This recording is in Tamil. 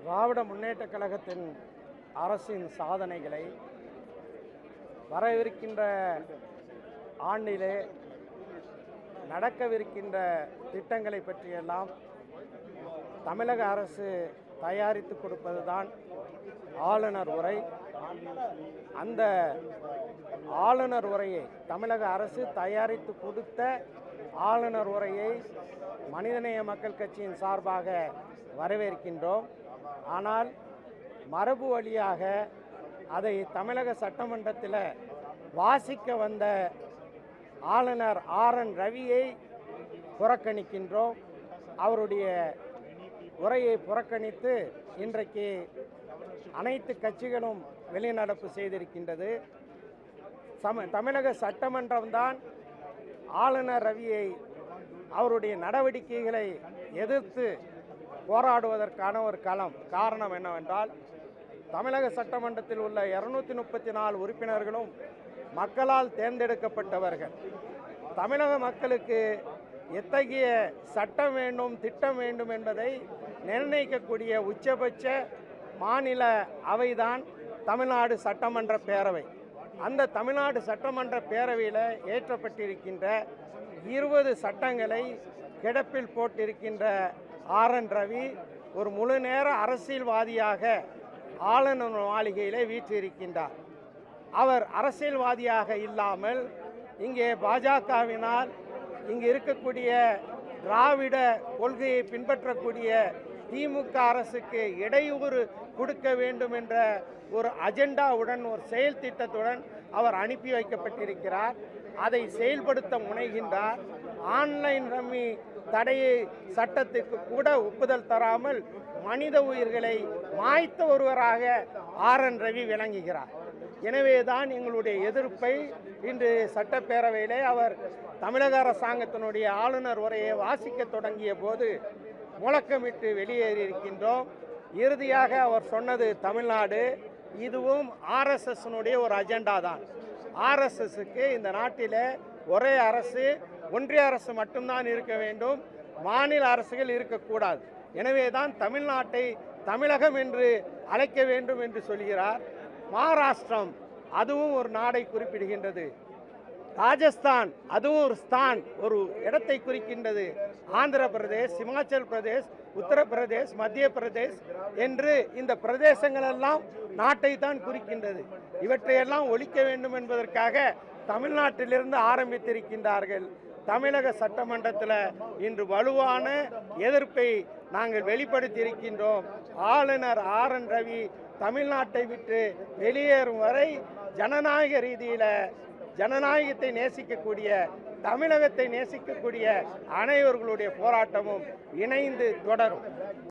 திராவிட முன்னேற்றக் கழகத்தின் அரசின் சாதனைகளை வரவிருக்கின்ற ஆண்டிலே நடக்கவிருக்கின்ற திட்டங்களை பற்றியெல்லாம் தமிழக அரசு தயாரித்து கொடுப்பதுதான் ஆளுநர் உரை அந்த ஆளுநர் உரையை தமிழக அரசு தயாரித்து கொடுத்த ஆளுநர் உரையை மனிதநேய மக்கள் கட்சியின் சார்பாக வரவேற்கின்றோம் ஆனால் மரபு வழியாக அதை தமிழக சட்டமன்றத்தில் வாசிக்க வந்த ஆளுநர் ஆர் என் ரவியை புறக்கணிக்கின்றோம் அவருடைய உரையை புறக்கணித்து இன்றைக்கு அனைத்து கட்சிகளும் வெளிநடப்பு செய்திருக்கின்றது சம தமிழக சட்டமன்றம்தான் ஆளுநர் ரவியை அவருடைய நடவடிக்கைகளை எதிர்த்து போராடுவதற்கான ஒரு களம் காரணம் என்னவென்றால் தமிழக சட்டமன்றத்தில் உள்ள இருநூத்தி முப்பத்தி நாலு உறுப்பினர்களும் மக்களால் தேர்ந்தெடுக்கப்பட்டவர்கள் தமிழக மக்களுக்கு எத்தகைய சட்டம் வேண்டும் திட்டம் வேண்டும் என்பதை நிர்ணயிக்கக்கூடிய உச்சபட்ச மாநில அவைதான் தமிழ்நாடு சட்டமன்ற பேரவை அந்த தமிழ்நாடு சட்டமன்ற பேரவையில் ஏற்றப்பட்டிருக்கின்ற இருபது சட்டங்களை கிடப்பில் போட்டிருக்கின்ற ஆர் என் ரவி ஒரு முழு நேர அரசியல்வாதியாக ஆளுநர் மாளிகையிலே வீற்றிருக்கின்றார் அவர் அரசியல்வாதியாக இல்லாமல் இங்கே பாஜகவினால் இங்கு இருக்கக்கூடிய திராவிட கொள்கையை பின்பற்றக்கூடிய திமுக அரசுக்கு இடையூறு கொடுக்க வேண்டும் என்ற ஒரு அஜெண்டாவுடன் ஒரு செயல் திட்டத்துடன் அவர் அனுப்பி வைக்கப்பட்டிருக்கிறார் அதை செயல்படுத்த முனைகின்றார் ஆன்லைன் ரம்மி தடையை சட்டத்துக்கு கூட ஒப்புதல் தராமல் மனித உயிர்களை மாய்த்த ஒருவராக ஆர் என் ரவி விளங்குகிறார் எனவேதான் எங்களுடைய எதிர்ப்பை இன்று சட்டப்பேரவையிலே அவர் தமிழக அரசாங்கத்தினுடைய ஆளுநர் உரையை வாசிக்க தொடங்கிய போது முழக்கமிட்டு வெளியேறியிருக்கின்றோம் இறுதியாக அவர் சொன்னது தமிழ்நாடு இதுவும் ஆர்எஸ்எஸ்னுடைய ஒரு அஜெண்டா தான் ஆர்எஸ்எஸ்க்கு இந்த நாட்டில் ஒரே அரசு ஒன்றிய அரசு மட்டும்தான் இருக்க வேண்டும் மாநில அரசுகள் இருக்கக்கூடாது எனவே தான் தமிழ்நாட்டை தமிழகம் என்று அழைக்க வேண்டும் என்று சொல்கிறார் மகாராஷ்டிரம் அதுவும் ஒரு நாடை குறிப்பிடுகின்றது ராஜஸ்தான் அதுவும் ஒரு ஸ்தான் ஒரு இடத்தை குறிக்கின்றது ஆந்திர பிரதேஷ் இமாச்சல் பிரதேஷ் உத்தரப்பிரதேஷ் மத்திய பிரதேஷ் என்று இந்த பிரதேசங்கள் எல்லாம் நாட்டை தான் குறிக்கின்றது இவற்றையெல்லாம் ஒழிக்க வேண்டும் என்பதற்காக தமிழ்நாட்டிலிருந்து ஆரம்பித்திருக்கின்றார்கள் தமிழக சட்டமன்றத்தில் இன்று வலுவான எதிர்ப்பை நாங்கள் வெளிப்படுத்தி இருக்கின்றோம் ஆளுநர் ஆர் என் ரவி தமிழ்நாட்டை விட்டு வெளியேறும் வரை ஜனநாயக ரீதியில் ஜனநாயகத்தை நேசிக்கக்கூடிய தமிழகத்தை நேசிக்கக்கூடிய அனைவர்களுடைய போராட்டமும் இணைந்து தொடரும்